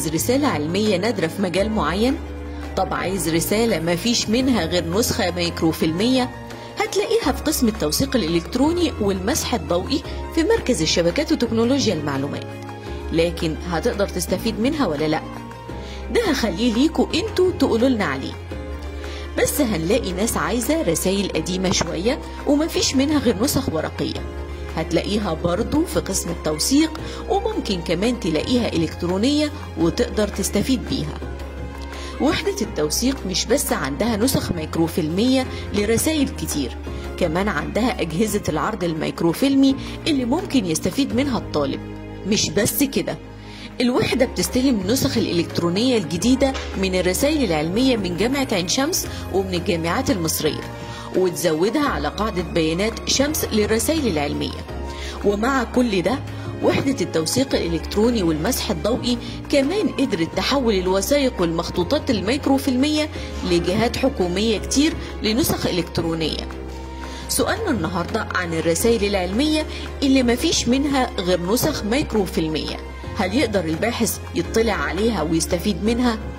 عايز رسالة علمية نادرة في مجال معين؟ طب عايز رسالة ما فيش منها غير نسخة ميكروفيلمية؟ هتلاقيها في قسم التوثيق الإلكتروني والمسح الضوئي في مركز الشبكات وتكنولوجيا المعلومات لكن هتقدر تستفيد منها ولا لأ؟ ده هخليه ليكوا انتوا تقولوا لنا عليه بس هنلاقي ناس عايزة رسائل قديمة شوية ومفيش منها غير نسخ ورقية هتلاقيها برضو في قسم التوثيق وممكن كمان تلاقيها إلكترونية وتقدر تستفيد بيها وحدة التوثيق مش بس عندها نسخ ميكروفيلمية لرسائل كتير كمان عندها أجهزة العرض الميكروفيلمي اللي ممكن يستفيد منها الطالب مش بس كده الوحدة بتستلم النسخ الإلكترونية الجديدة من الرسائل العلمية من جامعة عين شمس ومن الجامعات المصرية وتزودها على قاعدة بيانات شمس للرسائل العلمية ومع كل ده وحدة التوثيق الإلكتروني والمسح الضوئي كمان قدرت تحول الوثائق والمخطوطات الميكروفيلمية لجهات حكومية كتير لنسخ إلكترونية سؤالنا النهاردة عن الرسائل العلمية اللي مفيش منها غير نسخ ميكروفيلمية هل يقدر الباحث يطلع عليها ويستفيد منها؟